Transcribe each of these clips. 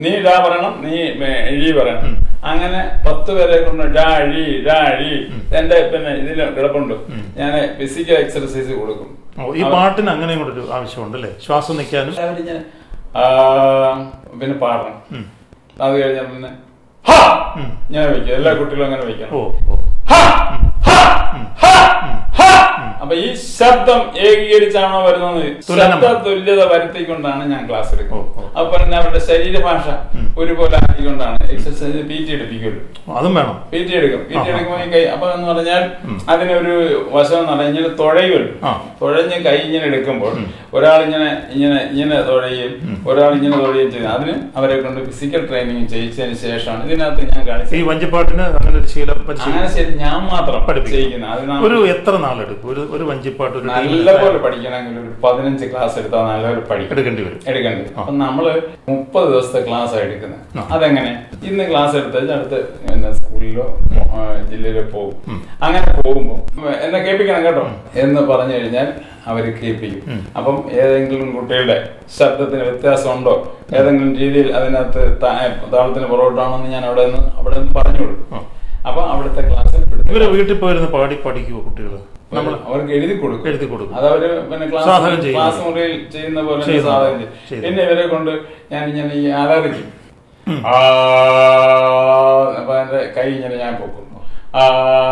നീ ഡാ പറയണം നീ മേ- ഇഴി പറയണം അങ്ങനെ പത്ത് പേരെ കൊണ്ട് ഡാ ഇഴി ഡാ ഇഴി എന്റെ പിന്നെ ഇതിന് കിടപ്പുണ്ട് ഞാൻ ഫിസിക്കൽ എക്സർസൈസ് കൊടുക്കും ഓ, ഈ പാട്ടിന് അങ്ങനെയും കൂടെ ഒരു ആവശ്യമുണ്ട് അല്ലേ ശ്വാസം നിൽക്കാനും അവരിങ്ങനെ ആ, പിന്നെ പാടണം അത് കഴിഞ്ഞാൽ പിന്നെ ഹാ ഞാൻ വയ്ക്കും എല്ലാ കുട്ടികളും അങ്ങനെ വയ്ക്കണം ഓ ഓ ഹാ, ഹാ, ഹാ, ഹാ. അപ്പൊ ഈ ശബ്ദം ഏകീകരിച്ചാണോ വരുന്നത് തുലനം. ശബ്ദ തുല്യത വരുത്തിക്കൊണ്ടാണ് ഞാൻ ക്ലാസ് എടുക്കുന്നത് ഓ, ഓ. അപ്പൊ തന്നെ അവരുടെ ശരീരഭാഷ ഒരുപോലെ ആക്കിക്കൊണ്ടാണ് എക്സസൈസ് പി ടി എടുപ്പിക്കുള്ളൂ അതും വേണം പി ടി എടുക്കും പി ടി ആ, ആ. എടുക്കുമ്പോൾ ഈ കൈ അപ്പൊ എന്ന് പറഞ്ഞാൽ അതിനൊരു വശം എന്ന് പറഞ്ഞാൽ ഇങ്ങനെ തുഴയുമല്ലോ ആ. തുഴഞ്ഞ് കൈ ഇങ്ങനെ എടുക്കുമ്പോൾ ഒരാൾ ഇങ്ങനെ ഇങ്ങനെ ഇങ്ങനെ തുഴയും ഒരാൾ ഇങ്ങനെ തുഴയും ചെയ്യുന്നത് അതിന് അവരെ കൊണ്ട് ഫിസിക്കൽ ട്രെയിനിങ് ചെയ്യിച്ചതിന് ശേഷമാണ് ഇതിനകത്ത് ഞാൻ ഈ കാണിച്ചത് വഞ്ചിപ്പാട്ടിന് അങ്ങനെ ഒരു ശീലം അങ്ങനെ പരിശീലനം ശരി ഞാൻ മാത്രം പഠിപ്പിക്കും. ചെയ്യിക്കുന്നത് അത് നാം ഒരു എത്ര നാളെടുക്കും ഒരു ഒരു വഞ്ചിപ്പാട്ട് ഒരു നല്ല ടീമിന് പോലെ പഠിക്കണമെങ്കിൽ ഒരു പതിനഞ്ച് ക്ലാസ് എടുത്താൽ നല്ലപോലെ പഠിക്കണം എടുക്കേണ്ടി വരും എടുക്കേണ്ടത് അപ്പൊ നമ്മള് മുപ്പത് ദിവസത്തെ ക്ലാസ് എടുക്കുന്നത് ആ. അതെങ്ങനെ ഇന്ന് ക്ലാസ് എടുത്താൽ അടുത്ത് പിന്നെ സ്കൂളിലോ ആ, ജില്ലയിലോ പോകും അങ്ങനെ പോകുമ്പോ എന്നെ കേൾപ്പിക്കണം കേട്ടോ എന്ന് പറഞ്ഞു കഴിഞ്ഞാൽ അവര് കേൾപ്പിക്കും അപ്പം ഏതെങ്കിലും കുട്ടികളുടെ ശബ്ദത്തിന് വ്യത്യാസമുണ്ടോ ഏതെങ്കിലും രീതിയിൽ അതിനകത്ത് താ- താളത്തിന് പുറകോട്ടാണോ എന്ന് ഞാൻ അവിടെ നിന്ന് അവിടെ നിന്ന് പറഞ്ഞു കൊടുക്കും അപ്പൊ അവിടുത്തെ ക്ലാസ് ഇവര് വീട്ടിൽ പോയിരുന്ന് പാടി പഠിക്കുവോ കുട്ടികൾ നമ്മൾ അവർക്ക് എഴുതി കൊടുക്കും എഴുതി കൊടുക്കും അത് അവര് പിന്നെ ക്ലാസ് സാധകം ചെയ്യുന്നത്. ക്ലാസ് മുറിയിൽ ചെയ്യുന്ന പോലെ ചെയ്യുന്നത്. സാധകം ചെയ്യും ചെയ്തു. പിന്നെ ഇവരെ കൊണ്ട് ഞാൻ ഇങ്ങനെ ഈ അലറിക്കും ആ അപ്പൊ എന്റെ കൈ ഇങ്ങനെ ഞാൻ പൊക്കും ആ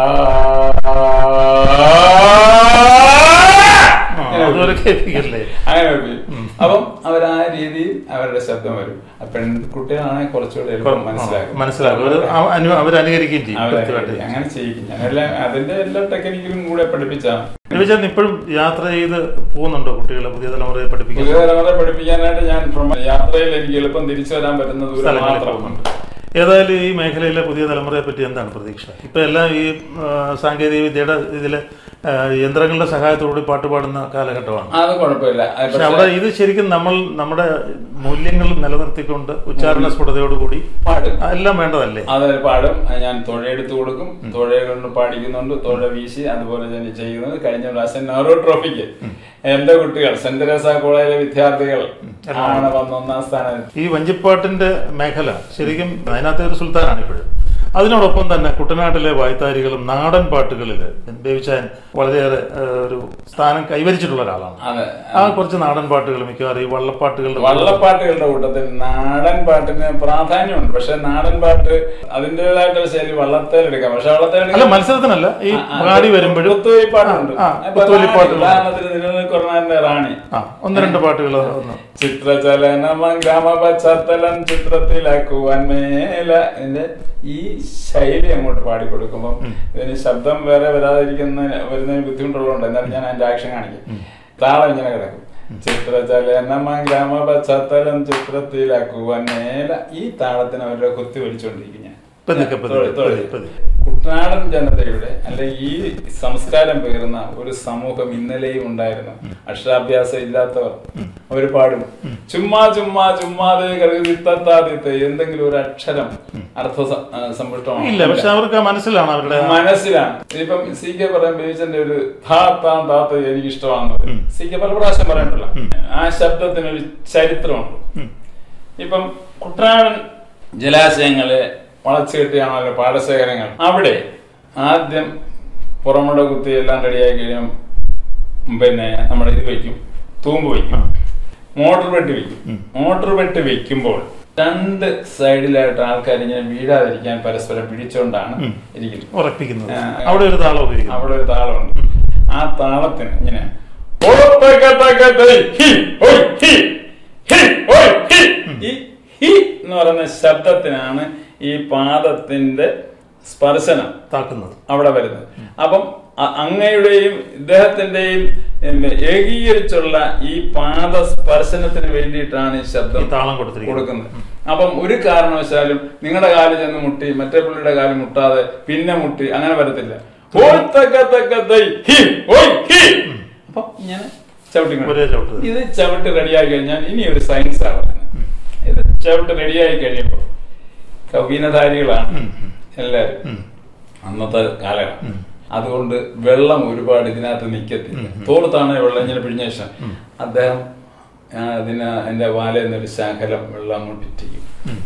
ആ, ഇങ്ങനെ അതുവരെ വെക്കും. കേൾപ്പിക്കല്ലേ അങ്ങനെ വെക്കും. അപ്പം അവർ ആ രീതിയിൽ അവരുടെ ശബ്ദം വരും ആ പെൺകുട്ടികളാണെങ്കിൽ കുറച്ചുകൂടെ എളുപ്പം മനസ്സിലാക്കും മനസ്സിലാക്കും അവര് അവ- അനു- അവരനുകരിക്കുകയും ചെയ്യും അവരെ കൃത്യമായിട്ട് അങ്ങനെ ചെയ്യിക്കും ഞാൻ എല്ലാം അതിന്റെ എല്ലാ ടെക്നിക്കലും കൂടെ പഠിപ്പിച്ചാണ് രവിചന്ദ്രൻ ഇപ്പോഴും യാത്ര ചെയ്ത് പോകുന്നുണ്ടോ കുട്ടികളെ പുതിയ തലമുറയെ പഠിപ്പിക്കാൻ പുതിയ തലമുറ പഠിപ്പിക്കാനായിട്ട് ഞാൻ from യാത്രയിൽ എനിക്ക് എളുപ്പം തിരിച്ചു വരാൻ പറ്റുന്ന ദൂരം സ്ഥലങ്ങളിൽ മാത്രം പോകുന്നുണ്ട് ഏതായാലും ഈ മേഖലയിലെ പുതിയ തലമുറയെ പറ്റി എന്താണ് പ്രതീക്ഷ ഇപ്പൊ എല്ലാം ഈ ആ, സാങ്കേതിക വിദ്യയുടെ ഇതില് ആ, യന്ത്രങ്ങളുടെ സഹായത്തോടുകൂടി പാട്ട് പാടുന്ന കാലഘട്ടമാണ് അത് കുഴപ്പമില്ല അത് പക്ഷെ പക്ഷേ അവിടെ ഇത് ശരിക്കും നമ്മൾ നമ്മുടെ മൂല്യങ്ങൾ നിലനിർത്തിക്കൊണ്ട് ഉച്ചാരണ സ്ഫുടതയോടുകൂടി പാടും എല്ലാം വേണ്ടതല്ലേ അത് പാടും അത് ഞാൻ തുഴയെടുത്ത് കൊടുക്കും തുഴയെ കൊണ്ട് പാടിക്കുന്നുണ്ട് തുഴ വീശി അതുപോലെ തന്നെ ചെയ്യുന്നത് കഴിഞ്ഞ പ്രാവശ്യം നെഹ്റു ട്രോഫിക്ക് എന്റെ കുട്ടികൾ സെന്റ് തെരേസ കോളേജിലെ വിദ്യാർത്ഥികൾ ആണ് വന്ന് ഒന്നാം സ്ഥാനം ഈ വഞ്ചിപ്പാട്ടിന്റെ മേഖല ശരിക്കും അതിനകത്തെ ഒരു സുൽത്താനാണ് ഇപ്പോഴും അതിനോടൊപ്പം തന്നെ കുട്ടനാട്ടിലെ വായ്ത്താരികളും നാടൻ പാട്ടുകളിൽ ബേബിച്ചാൻ വളരെയേറെ ആ, ഒരു സ്ഥാനം കൈവരിച്ചിട്ടുള്ള ഒരാളാണ് അതെ ആ കുറച്ച് നാടൻ പാട്ടുകൾ മിക്കവാറും ഈ വള്ളപ്പാട്ടുകളുടെ വള്ളപ്പാട്ടുകളുടെ കൂട്ടത്തിൽ നാടൻ പാട്ടിന് പ്രാധാന്യമുണ്ട് പക്ഷെ നാടൻ പാട്ട് അതിന്റേതായിട്ടുള്ള ശൈലി വള്ളത്തേലെടുക്കാം പക്ഷെ അല്ല വള്ളത്തേലെടുക്കാം മത്സരത്തിനല്ല ഈ പാടി വരുമ്പോഴും കുത്തുവലിപ്പാട്ടുണ്ട് ആ, ആ, കുത്തുവലിപ്പാട്ടുകൾ. ഉദാഹരണത്തിന് നിലനിൽക്കുന്ന റാണി ആ ഒന്ന് രണ്ട് പാട്ടുകൾ ഒന്ന് ചിത്രചലനം ഗ്രാമ പശ്ചാത്തലം ചിത്രത്തിലാക്കുവാൻ മേല ഇതിന്റെ ഈ ശൈലി അങ്ങോട്ട് പാടിക്കൊടുക്കുമ്പോൾ ഇതിന് ശബ്ദം വേറെ വരാതിരിക്കുന്ന വരുന്നതിന് ബുദ്ധിമുട്ടുള്ളതുകൊണ്ട് എന്നാലും ഞാൻ അതിന്റെ ആക്ഷൻ കാണിക്കും താളം ഇങ്ങനെ കിടക്കും ചിത്രചലനം ഗ്രാമ പശ്ചാത്തലം ചിത്രത്തിലാക്കുവാൻ മേല ഈ താളത്തിന് അവരുടെ കുത്തി വലിച്ചുകൊണ്ടിരിക്കും ഞാൻ പതുക്കെ, പതുക്കെ, തൊഴി, തൊഴി. പതുക്കെ, പതുക്കെ. കുട്ടനാടൻ ജനതയുടെ അല്ലെ ഈ സംസ്കാരം പകരുന്ന ഒരു സമൂഹം ഇന്നലെയും ഉണ്ടായിരുന്നു അക്ഷരാഭ്യാസം ഇല്ലാത്തവർ അവർ പാടും ചുമ്മാ ചുമ്മാ ചുമ്മാതെ കരുതിത്താദിത്തെ എന്തെങ്കിലും ഒരു അക്ഷരം അർത്ഥ സ- ആ, സമ്പുഷ്ടമാണ് ഇല്ല പക്ഷെ അവർക്ക് ആ മനസ്സിലാണ് അവരുടെ മനസ്സിലാണ് ഇപ്പം സി കെ പറയാൻ ബേബിച്ചന്റെ ഒരു ധാ താ താത്ത എനിക്ക് ഇഷ്ടമാണെന്ന് പറയും സി കെ പല പ്രാവശ്യം പറയണ്ടല്ലോ ആ ശബ്ദത്തിനൊരു ചരിത്രമുണ്ട് ഇപ്പം കുട്ടനാടൻ ജലാശയങ്ങളെ വളച്ചു കെട്ടിയാണല്ലോ പാടശേഖരങ്ങൾ അവിടെ ആദ്യം പുറമുട കുത്തി എല്ലാം റെഡിയാക്കി കഴിയും പിന്നെ നമ്മുടെ ഇത് വെക്കും തൂമ്പ് വെക്കും മോട്ടോർ വെട്ടി വെക്കും മോട്ടോർ വെട്ടി വെക്കുമ്പോൾ രണ്ട് സൈഡിലായിട്ട് ആൾക്കാർ ഇങ്ങനെ വീഴാതിരിക്കാൻ പരസ്പരം പിടിച്ചോണ്ടാണ് ഇരിക്കുന്നത് ഉറപ്പിക്കുന്നത് ആ, അവിടെ ഒരു താളം ഉപയോഗിക്കുന്നു അവിടെ ഒരു താളമുണ്ട് ആ താളത്തിന് ഇങ്ങനെ ഒളപ്പക്കത്തക്കത്തൈ ഹി, ഹൊയ്, ഹി, ഹി, ഹൊയ്, ഹി. ഈ ഹി എന്ന് പറയുന്ന ശബ്ദത്തിനാണ് ഈ പാദത്തിന്റെ സ്പർശനം താക്കുന്നത് അവിടെ വരുന്നത് അപ്പം അ- അങ്ങയുടെയും ഇദ്ദേഹത്തിന്റെയും ഉം, ഏകീകരിച്ചുള്ള ഈ പാദ സ്പർശനത്തിന് വേണ്ടിയിട്ടാണ് ഈ ശബ്ദം ഈ താളം കൊടുത്തിരിക്കുന്നത് കൊടുക്കുന്നത് അപ്പം ഒരു കാരണവശാലും നിങ്ങളുടെ കാല് ചെന്ന് മുട്ടി മറ്റേ പുള്ളിയുടെ കാല് മുട്ടാതെ പിന്നെ മുട്ടി അങ്ങനെ വരത്തില്ല ഓയ് തക്ക തക്ക തൈ, ഹി, ഓയ് ഹി. അപ്പം ഇങ്ങനെ ചവിട്ടി കൊണ്ട് ഒരേ ചവിട്ട് ഇത് ചവിട്ട് റെഡിയായി കഴിഞ്ഞാൽ ഇനി ഒരു സയൻസ് ആണ് പറയുന്നത് ഇത് ചവിട്ട് റെഡിയായി കഴിയുമ്പോൾ കവീനധാരികളാണ് എല്ലാരും അന്നത്തെ കാലമാണ് അതുകൊണ്ട് വെള്ളം ഒരുപാട് ഇതിനകത്ത് നിൽക്കത്തില്ല തോർത്താണ് വെള്ളം ഇങ്ങനെ പിഴിഞ്ഞ ശേഷം അദ്ദേഹം ആ, അതിന് എന്റെ വാലയിൽ നിന്നൊരു ശകലം വെള്ളം അങ്ങോട്ട് ഇറ്റിക്കും